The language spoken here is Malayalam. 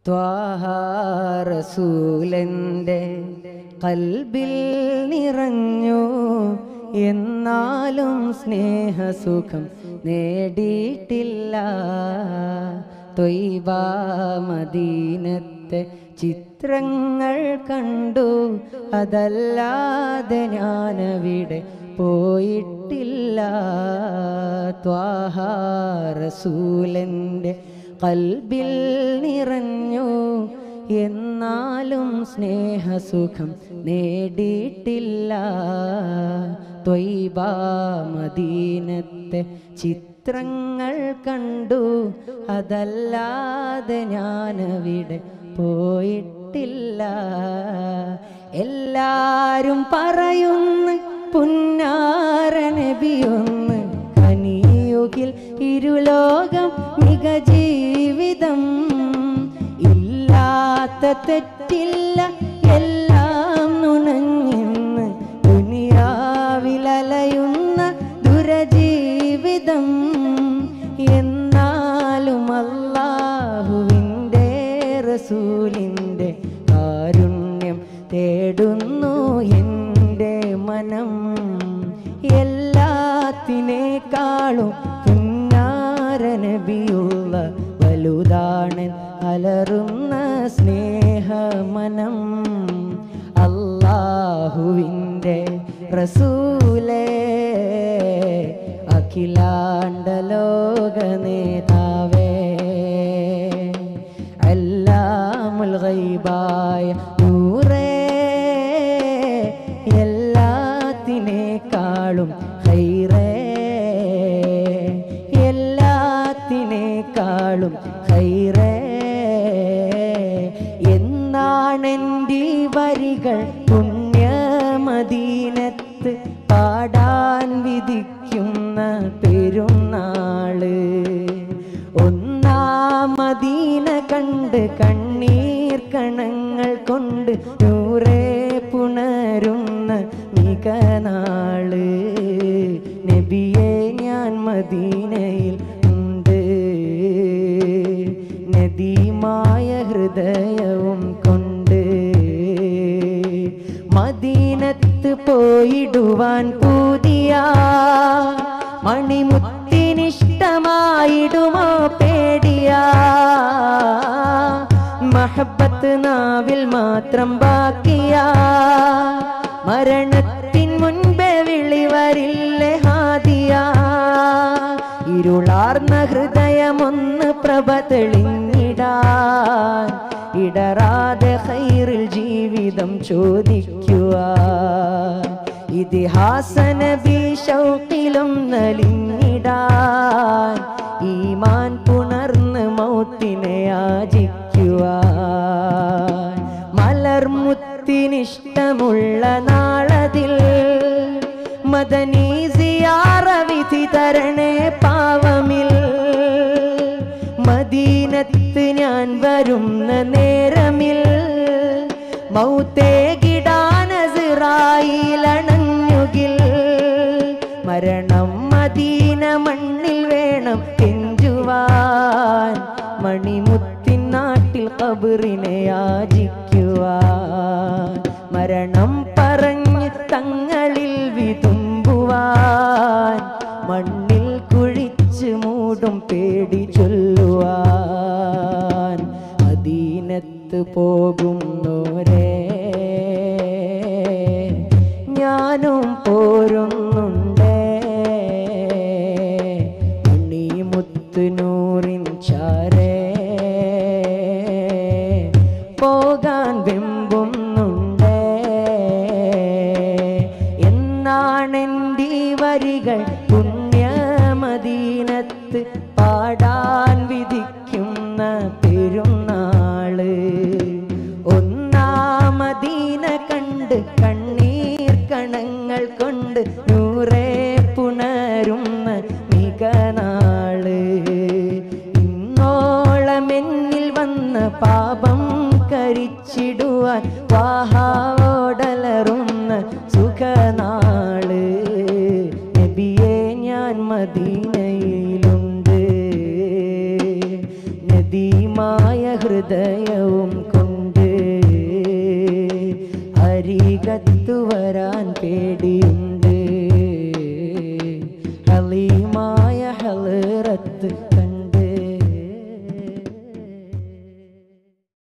ത്വാഹാറസൂലൻ്റെ കൽബിൽ നിറഞ്ഞു എന്നാലും സ്നേഹസുഖം നേടിയിട്ടില്ല തൊയ്ബ മദീനത്തെ ചിത്രങ്ങൾ കണ്ടു അതല്ലാതെ ഞാനവിടെ പോയിട്ടില്ല ത്വാഹാറസൂലൻ്റെ കൽബിൽ നിറഞ്ഞു എന്നാലും സ്നേഹസുഖം നേടിയിട്ടില്ല ത്വയ്ബ മദീനത്തെ ചിത്രങ്ങൾ കണ്ടു അതല്ലാതെ ഞാനവിടെ പോയിട്ടില്ല എല്ലാരും പറയുന്നു പുന്നാര നബിയൊന്ന് കനിയുകിൽ ഇരുലോകം മിക ജീവിതം ഇല്ലാത്ത തെറ്റില്ല എല്ലാം നുണഞ്ഞെന്ന് ദുനിയാവിലലയുന്ന ദുരജീവിതം എന്നാലും അല്ലാഹുവിൻ്റെ റസൂലിൻ്റെ കാരുണ്യം തേടുന്നു എൻ്റെ മനം എല്ലാത്തിനേക്കാളും പുന്നാരനബിയുള്ള വലുതാണ് അലറുന്ന സ്നേഹമനം അല്ലാഹുവിൻ്റെ റസൂലേ അഖിലാണ്ട ലോക നേതാവേ അല്ലാമുൽ ഗൈബായ നൂറേ എല്ലാത്തിനേക്കാളും ഹൈറേ എല്ലാത്തിനേക്കാളും ഹൈറേ എന്നാണെൻ്റെ വരികൾ പുണ്യമദീനത്ത് പാടാൻ വിധിക്കുന്ന പെരുന്നാള് ഒന്നാം മദീന കണ്ട് കണ്ണീർ കണങ്ങൾ കൊണ്ട് നൂറേ പുണരുന്ന മികനാള് നബിയെ ഞാൻ മദീനയിൽ ഉണ്ട് നദീമായ ഹൃദയവും കൊണ്ട് മദീനത്ത് പോയിടുവാൻ പുതിയ മണിമുത്തിനിഷ്ടമായിടുമോ പേടിയ മഹബത്ത് നാവിൽ മാത്രം ബാക്കിയ മരണത്തിൻ മുൻപേ വിളി വരില്ലേ ഹാദിയ ഇരുളാർന്ന ഹൃദയമൊന്ന് പ്രഭ തെളിഞ്ഞിടാൻ ഇടറാതെ ഹൈറിൽ ജീവിതം ചോദിക്കുവാൻ ഇതിഹാസ നബി ശൗക്കിലും നലിഞ്ഞിടാൻ ഈമാൻ പുണർന്ന് മൗത്തിനെ യാചിക്കുവാൻ മലർമുത്തിനിഷ്ടമുള്ള നാളതിൽ മദനീ സിയാറ വിധി തരണേ പാവമിൽ മദീനത്ത് ഞാൻ വരുന്ന നേരമിൽ മൗത്തേ കിടാനസിറായിലണഞ്ഞുകിൽ മരണം മദീന മണ്ണിൽ വേണം കെഞ്ചുവാൻ മണിമുത്തിൻ നാട്ടിൽ കബറിനെ യാചിക്കുവാൻ മരണം പറഞ്ഞ് തങ്ങളിൽ വിതുമ്പുവാൻ മണ്ണിൽ കുഴിച്ച് മൂടും പേടി ചൊല്ലുവാൻ മദീനത്ത് പോകുന്നോരേ ഞാനും പോരുന്നുണ്ടേ മണിമുത്ത് നൂറിൻ ചാരേ പോകാൻ വെമ്പുന്നുണ്ടേ എന്നാണെൻ്റെ വരികൾ പുണ്യമദീനത്ത് പാടാൻ വിധിക്കുന്ന പെരുന്നാള് ഒന്നാമദീന കണ്ട് കണ്ണീർ കണങ്ങൾ കൊണ്ട് നൂറേ പുണരുന്ന മികനാള് ഇന്നോളം എന്നിൽ വന്ന പാപം കരിച്ചിടുവാൻ വാഹാവോടലറുന്ന സുഖനാള് നബിയെ ഞാൻ മദീനയിലുണ്ട് നദീമായ ഹൃദയ ഹൃദയവും കൊണ്ട് അരികത്തു വരാൻ പേടിയുണ്ട്